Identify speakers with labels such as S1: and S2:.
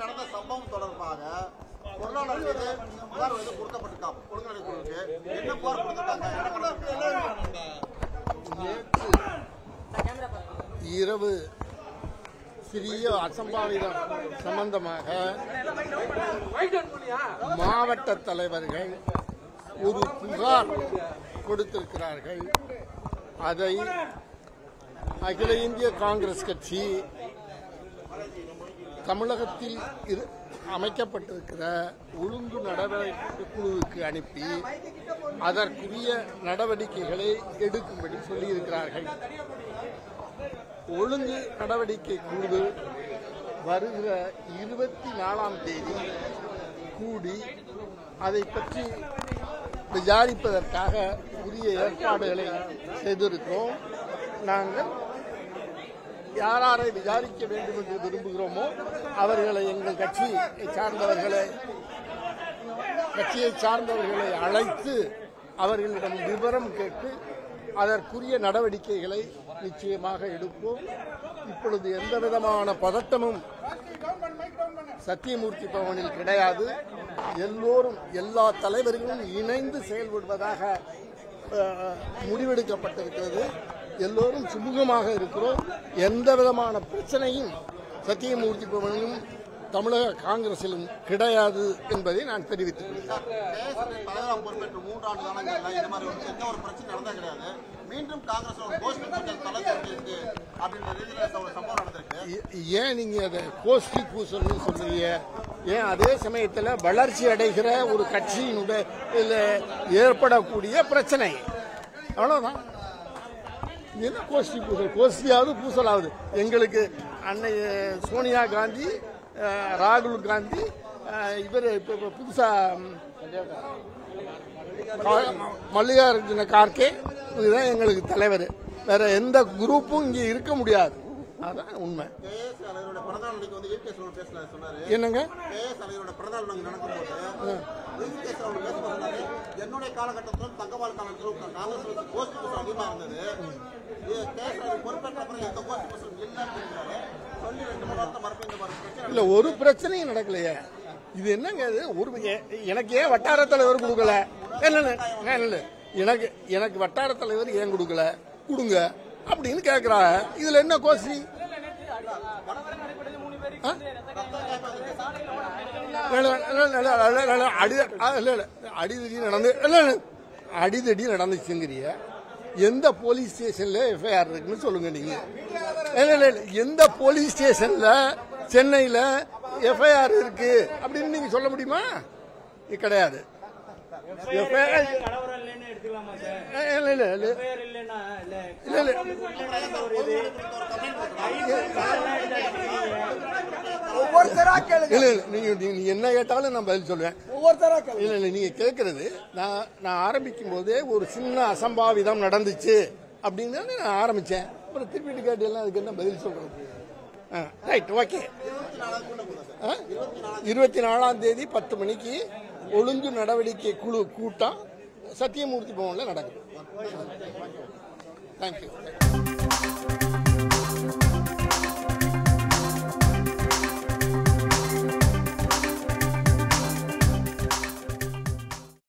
S1: நடந்த சம்பவம் தொடர்பாக பொருளாளர் மீது புகார் வந்து கொடுக்கப்பட்டிருக்கான் ஒழுங்குநடை குழுவுக்கு என்ன புகார் கொடுத்திருக்காங்க என்ன பண்ணாங்க
S2: இரவு சிறிய அசம்பாவிதம் சம்பந்தமாக மாவட்ட தலைவர்கள் ஒரு புகார் கொடுத்திருக்கிறார்கள் அதை அகில இந்திய காங்கிரஸ் கட்சி தமிழகத்தில் இரு- அமைக்கப்பட்டிருக்கிற ஒழுங்கு நடவடிக்கை குழுவுக்கு அனுப்பி அதற்குரிய நடவடிக்கைகளை எடுக்கும்படி சொல்லியிருக்கிறார்கள் ஒழுங்கு நடவடிக்கை குழு வருகிற இருபத்தி நாலாம் தேதி கூடி அதை பற்றி விசாரிப்பதற்காக உரிய ஏற்பாடுகளை செய்திருக்கிறோம் நாங்கள் யார் யாரை விசாரிக்க வேண்டும் என்று விரும்புகிறோமோ அவர்களை எங்கள் கட்சியை சார்ந்தவர்களை கட்சியை சார்ந்தவர்களை அழைத்து அவர்களிடம் விவரம் கேட்டு அதற்குரிய நடவடிக்கைகளை நிச்சயமாக எடுப்போம் இப்பொழுது எந்த விதமான பதட்டமும் சத்தியமூர்த்தி பவனில் கிடையாது எல்லோரும் எல்லா தலைவர்களும் இணைந்து செயல்படுவதாக அஹ், முடிவெடுக்கப்பட்டிருக்கிறது எல்லோரும் சுமூகமாக இருக்கிறோம் எந்த விதமான பிரச்சனையும் சத்தியமூர்த்தி பவனிலும் தமிழக காங்கிரசிலும் கிடையாது என்பதை நான் தெரிவித்துக் கொள்கிறேன்
S1: கேஎஸ்எஃப் தலைவராக பொறுப்பேற்று மூன்றாண்டு காலங்கள்ல இந்த மாதிரி ஒரு எந்த ஒரு பிரச்சனை நடந்தா கிடையாது மீண்டும் காங்கிரஸ் ஒரு கோஷ்டி பூஜை தலை தூக்கியிருக்கு அப்படின்ற ரீதியில் ஒரு சம்பவம் நடந்திருக்கு
S2: ஏ- ஏன் நீங்க அதை கோஷ்டி பூசல்னு சொல்றீங்க ஏன் அதே சமயத்தில் வளர்ச்சி அடைகிற ஒரு கட்சியினுடைய இதுல ஏற்படக்கூடிய பிரச்சனை அவ்வளவுதான் இது என்ன கோஷ்டி பூசல் கோஷ்டியாவது பூசலாவது எங்களுக்கு அன்னை அஹ், சோனியா காந்தி அஹ், ராகுல் காந்தி இவர் இப்போ புதுசா ம், கா- மல்லிகார்ஜுன கார்கே இதுதான் எங்களுக்கு தலைவர் வேற எந்த குரூப்பும் இங்கே இருக்க முடியாது அதான் உண்மை
S1: கேஎஸ் தலைவரோட பிறந்தநாள் அன்னைக்கு வந்து ஈபிஎஸ் அவர் பேசல சொன்னாரு
S2: என்னங்க
S1: கேஎஸ் தலைவரோட பிறந்தநாள் நாங்கள் நடக்கும்போது ஈபிஎஸ் அவர் பேசும்போது சொன்னாரு என்னுடைய காலகட்டத்திலும் தங்கவாள் காலத்திலும் காங்கிரஸ் வந்து கோஷ்டி பூசல் அதிகமா இருந்தது இது கேஎஸ் தலைவர் பொறுப்பேற்ற அப்புறம் எந்த கோஷ்டி பூசல் இல்லைன்னு சொல்லிட்டாரு சொல்லி ரெண்டு மூணு வாரத்தை மறுப்பு இந்த மாதிரி பிரச்சனை
S2: இல்ல ஒரு பிரச்சனையும் நடக்கலையே இது என்னங்க இது ஒரு எ- எனக்கு ஏன் வட்டார தலைவர் கொடுக்கல இல்ல இல்ல, இல்ல, இல்ல. எனக்கு எனக்கு வட்டார தலைவர் ஏன் கொடுக்கல கொடுங்க அப்படின்னு கேக்குறாங்க இதுல என்ன கோஷ்டி ஆ? இல்ல, இல்ல, இல்ல, இல்ல, இல்ல, இல்ல, இல்ல, அடி ஆ, இல்ல, இல்ல, அடிதடி நடந்து இல்ல, இல்ல, அடிதடி நடந்துச்சுங்கிறிய எந்த போலீஸ் ஸ்டேஷன்ல எஃப்ஐஆர் இருக்குன்னு சொல்லுங்க நீங்க இல்ல, இல்ல, இல்ல, எந்த போலீஸ் ஸ்டேஷன்ல சென்னையில எஃப்ஐஆர் இருக்கு அப்படின்னு நீங்க சொல்ல முடியுமா இது கிடையாது எஃப்ஐஆர்
S3: கலவரம் இல்லைன்னு எடுத்துக்கலாமா சார்
S2: இல்ல இல்ல இல்ல
S3: பேர் இல்லைன்னா இல்ல
S2: இல்ல இல்ல
S3: ஒரு இது
S4: ஒவ்வொருத்தரா கேளுங்க
S2: இல்ல இல்ல நீங்க நீங்க நீங்க என்ன கேட்டாலும் நான் பதில் சொல்லுவேன்
S4: ஒவ்வொருத்தரா கேளுங்க
S2: இல்ல இல்ல நீங்க கேட்கறது நான் நான் ஆரம்பிக்கும் போதே ஒரு சின்ன அசம்பாவிதம் நடந்துச்சு அப்படின்னு தானே நான் ஆரம்பிச்சேன் அப்புறம் திருப்பிட்டு கேட்டு எல்லாம் அதுக்கு என்ன பதில் சொல்றது ரைட் ஓகே இருபத்தி நாலாம் தேதி பத்து மணிக்கு ஒழுங்கு நடவடிக்கை குழு கூட்டம் சத்தியமூர்த்தி பவன்ல நடக்குது தேங்க்யூ